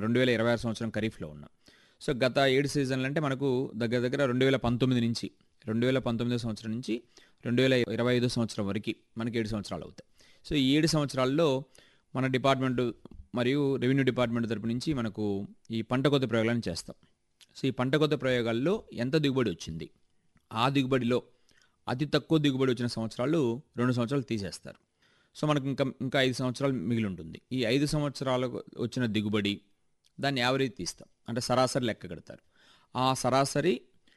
రెండు వేల ఇరవై ఆరు సంవత్సరం ఖరీఫ్లో ఉన్నాం సో గత ఏడు సీజన్లు అంటే మనకు దగ్గర దగ్గర రెండు వేల పంతొమ్మిది నుంచి రెండు వేల పంతొమ్మిదో సంవత్సరం నుంచి రెండు వేల ఇరవై ఐదో సంవత్సరం వరకు మనకి ఏడు సంవత్సరాలు అవుతాయి సో ఈ ఏడు సంవత్సరాల్లో మన డిపార్ట్మెంట్ మరియు రెవెన్యూ డిపార్ట్మెంట్ తరపు నుంచి మనకు ఈ పంట కొత్త ప్రయోగాలను చేస్తాం సో ఈ పంట కొత్త ప్రయోగాల్లో ఎంత దిగుబడి వచ్చింది ఆ దిగుబడిలో అతి తక్కువ దిగుబడి వచ్చిన సంవత్సరాలు రెండు సంవత్సరాలు తీసేస్తారు సో మనకు ఇంకా ఇంకా ఐదు సంవత్సరాలు మిగిలి ఉంటుంది ఈ ఐదు సంవత్సరాలకు వచ్చిన దిగుబడి దాన్ని యావరేజ్ తీస్తాం అంటే సరాసరి లెక్క కడతారు ఆ సరాసరి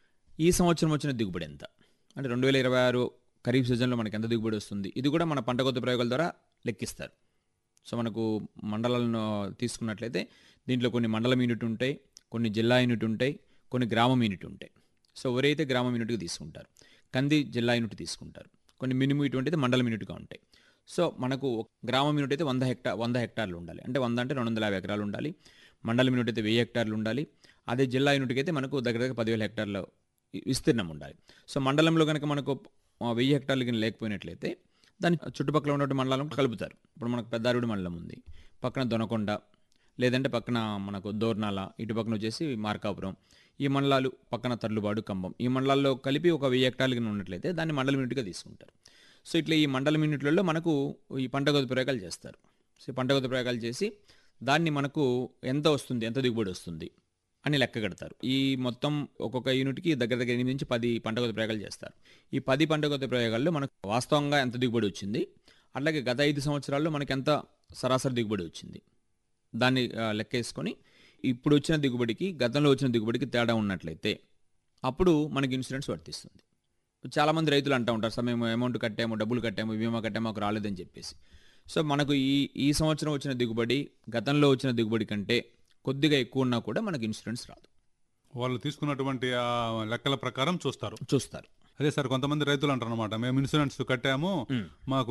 ఈ సంవత్సరం వచ్చిన దిగుబడి ఎంత అంటే రెండు వేల ఇరవై ఆరు ఖరీఫ్ సీజన్లో మనకి ఎంత దిగుబడి వస్తుంది ఇది కూడా మన పంట కొత్త ప్రయోగాల ద్వారా లెక్కిస్తారు సో మనకు మండలాలను తీసుకున్నట్లయితే దీంట్లో కొన్ని మండలం యూనిట్ ఉంటాయి కొన్ని జిల్లా యూనిట్ ఉంటాయి కొన్ని గ్రామం యూనిట్ ఉంటాయి సో ఎవరైతే గ్రామం యూనిట్గా తీసుకుంటారు కంది జిల్లా యూనిట్ తీసుకుంటారు కొన్ని మినిమం ఇటువంటి అయితే మండలం యూనిట్గా ఉంటాయి సో మనకు ఒక గ్రామం యూనిట్ అయితే వంద హెక్టార్ వంద హెక్టార్లు ఉండాలి అంటే వంద అంటే రెండు వందల యాభై ఎకరాలు ఉండాలి మండలం యూనిట్ అయితే వెయ్యి హెక్టార్లు ఉండాలి అదే జిల్లా యూనిట్కి అయితే మనకు దగ్గర దగ్గర పదివేల హెక్టార్ల విస్తీర్ణం ఉండాలి సో మండలంలో కనుక మనకు ఆ, వెయ్యి హెక్టార్లు కానీ లేకపోయినట్లయితే దాని చుట్టుపక్కల ఉన్నటువంటి మండలాలను కలుపుతారు ఇప్పుడు మనకు పెద్దారుడి మండలం ఉంది పక్కన దొనకొండ లేదంటే పక్కన మనకు దోర్నాల ఇటు పక్కన వచ్చేసి మార్కాపురం ఈ మండలాలు పక్కన తర్లుబాడు కంబం ఈ మండలాల్లో కలిపి ఒక వెయ్యి హెక్టార్లు కానీ ఉన్నట్లయితే దాన్ని మండలం యూనిట్గా తీసుకుంటారు సో ఇట్లా ఈ మండలం యూనిట్లలో మనకు ఈ పంట కొద్ది ప్రయోగాలు చేస్తారు సో ఈ పంట కొద్ది ప్రయోగాలు చేసి దాన్ని మనకు ఎంత వస్తుంది ఎంత దిగుబడి వస్తుంది అని లెక్క కడతారు ఈ మొత్తం ఒక్కొక్క యూనిట్కి దగ్గర దగ్గర ఎనిమిది నుంచి పది పంట కొద్ది ప్రయోగాలు చేస్తారు ఈ పది పంట కొద్ది ప్రయోగాల్లో మనకు వాస్తవంగా ఎంత దిగుబడి వచ్చింది అట్లాగే గత ఐదు సంవత్సరాల్లో మనకి ఎంత సరాసరి దిగుబడి వచ్చింది దాన్ని ఆ, లెక్కేసుకొని ఇప్పుడు వచ్చిన దిగుబడికి గతంలో వచ్చిన దిగుబడికి తేడా ఉన్నట్లయితే అప్పుడు మనకి ఇన్సూరెన్స్ వర్తిస్తుంది చాలామంది రైతులు అంటూ ఉంటారు సార్ మేము అమౌంట్ కట్టాము డబ్బులు కట్టాము బీమా కట్టాము మాకు రాలేదని చెప్పేసి సో మనకు ఈ ఈ సంవత్సరం వచ్చిన దిగుబడి గతంలో వచ్చిన దిగుబడి కంటే కొద్దిగా ఎక్కువ ఉన్నా కూడా మనకి ఇన్సూరెన్స్ రాదు వాళ్ళు తీసుకున్నటువంటి ఆ లెక్కల ప్రకారం చూస్తారు చూస్తారు అదే సార్ కొంతమంది రైతులు అంటారు అనమాట మేము ఇన్సూరెన్స్ కట్టాము మాకు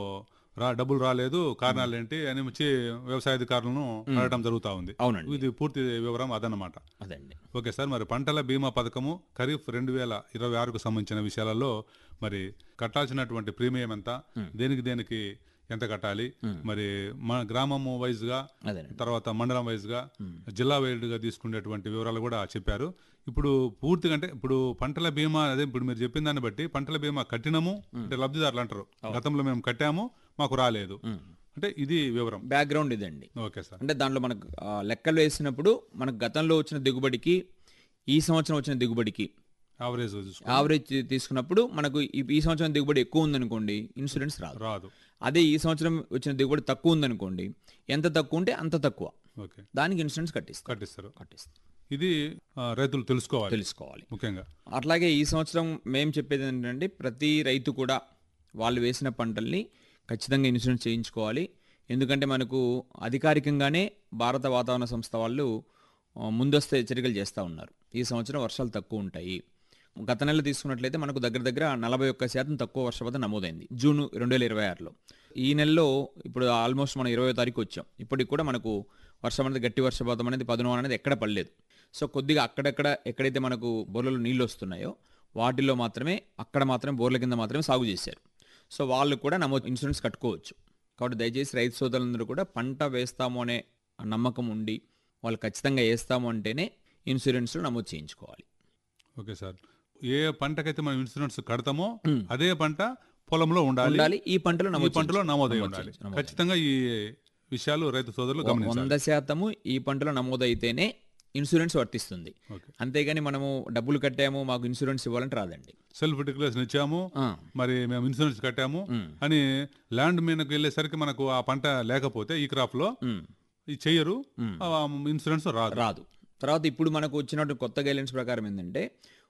రా డబ్బులు రాలేదు కారణాలు ఏంటి అని వచ్చి వ్యవసాయ అధికారులను అడగడం జరుగుతూ ఉంది అవునండి ఇది పూర్తి వివరం అదనమాట అదండి ఓకే సార్ మరి పంటల బీమా పథకము ఖరీఫ్ రెండు వేల ఇరవై ఆరుకు సంబంధించిన విషయాలలో మరి కట్టాల్సినటువంటి ప్రీమియం ఎంత దేనికి దేనికి ఎంత కట్టాలి మరి మన గ్రామము వైజ్ గా అదేనండి తర్వాత మండలం వైజ్ గా జిల్లా వైజ్ గా తీసుకునేటువంటి వివరాలు కూడా చెప్పారు ఇప్పుడు పూర్తిగా అంటే ఇప్పుడు పంటల బీమా అదే ఇప్పుడు మీరు చెప్పిన దాన్ని బట్టి పంటల బీమా కట్టినము అంటే లబ్ధిదారులు అంటారు గతంలో మేము కట్టాము మాకు రాలేదు అంటే ఇది వివరం బ్యాక్గ్రౌండ్ ఇదండి ఓకే సార్ అంటే దాంట్లో మనకు ఆ, లెక్కలు వేసినప్పుడు మనకు గతంలో వచ్చిన దిగుబడికి ఈ సంవత్సరం వచ్చిన దిగుబడికి యావరేజ్ చూసుకో యావరేజ్ తీసుకున్నప్పుడు మనకు ఈ ఈ సంవత్సరం దిగుబడి ఎక్కువ ఉందనుకోండి ఇన్సూరెన్స్ రాదు రాదు అదే ఈ సంవత్సరం వచ్చిన దిగుబడి తక్కువ ఉందనుకోండి ఎంత తక్కువ ఉంటే అంత తక్కువ ఓకే దానికి ఇన్సూరెన్స్ కట్టిస్తాం కట్టిస్తారు కట్టిస్తాం ఇది ఆ, రైతులు తెలుసుకోవాలి తెలుసుకోవాలి ముఖ్యంగా అట్లాగే ఈ సంవత్సరం మేము చెప్పేది ఏంటంటే ప్రతి రైతు కూడా వాళ్ళు వేసిన పంటల్ని ఖచ్చితంగా ఇన్సూరెన్స్ చేయించుకోవాలి ఎందుకంటే మనకు అధికారికంగానే భారత వాతావరణ సంస్థ వాళ్ళు ఆ, ముందస్తు హెచ్చరికలు చేస్తూ ఉన్నారు ఈ సంవత్సరం వర్షాలు తక్కువ ఉంటాయి గత నెల తీసుకున్నట్లయితే మనకు దగ్గర దగ్గర నలభై ఒక్క శాతం తక్కువ వర్షపాతం నమోదైంది జూన్ రెండు వేల ఇరవై ఆరులో ఈ నెలలో ఇప్పుడు ఆల్మోస్ట్ మనం ఇరవై తారీఖు వచ్చాం ఇప్పటికి కూడా మనకు వర్షం అనేది గట్టి వర్షపాతం అనేది పదును అనేది ఎక్కడ పడలేదు సో కొద్దిగా అక్కడక్కడ ఎక్కడైతే మనకు బోర్లలో నీళ్ళు వస్తున్నాయో వాటిల్లో మాత్రమే అక్కడ మాత్రమే బోర్ల కింద మాత్రమే సాగు చేశారు సో వాళ్ళు కూడా నమోదు ఇన్సూరెన్స్ కట్టుకోవచ్చు కాబట్టి దయచేసి రైతు సోదరులందరూ కూడా పంట వేస్తాము అనే నమ్మకం ఉండి వాళ్ళు ఖచ్చితంగా వేస్తాము అంటేనే ఇన్సూరెన్స్ నమోదు చేయించుకోవాలి ఓకే సార్ ఏ పంటకైతే మనం ఇన్సూరెన్స్ కడతామో అదే పంట పొలంలో ఉండాలి ఉండాలి ఈ పంటలో ఈ నమోదు పంటలో నమోదై నమోదు ఉండాలి చేయించు- నమోదు ఖచ్చితంగా ఈ విషయాలు రైతు సోదరులు గమనించాలి వంద శాతము ఈ పంటలో నమోదైతేనే ఇన్సూరెన్స్ వర్తిస్తుంది ఓకే అంతేగాని మనము డబ్బులు కట్టాము మాకు ఇన్సూరెన్స్ ఇవ్వాలంటే రాదండి సెల్ఫ్ డిక్లరేషన్ ఇచ్చాము ఆ, మరి మేము ఇన్సూరెన్స్ కట్టాము ఉమ్, అని ల్యాండ్ మీదకి వెళ్ళేసరికి మనకు ఆ పంట లేకపోతే ఈ క్రాప్ లో ఉమ్, ఇది చెయ్యరు ఉమ్. ఆ ఇన్సూరెన్స్ రాదు రాదు తర్వాత ఇప్పుడు మనకు వచ్చినట్టు కొత్త గైడ్లైన్స్ ప్రకారం ఏంటంటే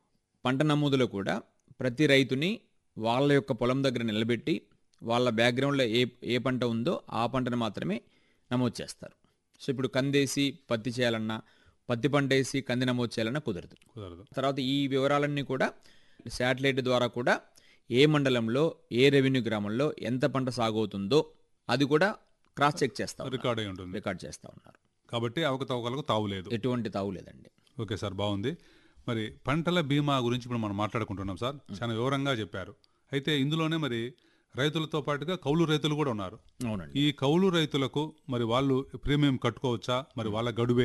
పంట నమోదులో కూడా ప్రతి రైతుని వాళ్ళ యొక్క పొలం దగ్గర నిలబెట్టి వాళ్ళ బ్యాక్గ్రౌండ్లో ఏ ఏ పంట ఉందో ఆ పంటను మాత్రమే నమోదు చేస్తారు సో ఇప్పుడు కందేసి పత్తి చేయాలన్నా పత్తి పంట వేసి కంది నమోదు చేయాలన్నా కుదరదు కుదరదు తర్వాత ఈ వివరాలన్నీ కూడా శాటిలైట్ ద్వారా కూడా ఏ మండలంలో ఏ రెవెన్యూ గ్రామంలో ఎంత పంట సాగు అవుతుందో అది కూడా క్రాస్ చెక్ చేస్తా ఉన్నారు. రికార్డ్ అయి ఉంటుంది రికార్డ్ చేస్తా ఉన్నారు కాబట్టి అవకతవకలకు తావులేదు ఎటువంటి తావు లేదండి ఓకే సార్ బాగుంది మరి పంటల బీమా గురించి ఇప్పుడు మనం మాట్లాడుకుంటున్నాం సార్ చాలా వివరంగా చెప్పారు అయితే ఇందులోనే మరి రైతులతో పాటుగా కౌలు రైతులు కూడా ఉన్నారు అవునండి ఈ కౌలు రైతులకు మరి వాళ్ళు ప్రీమియం కట్టుకోవచ్చా మరి వాళ్ళ గడువే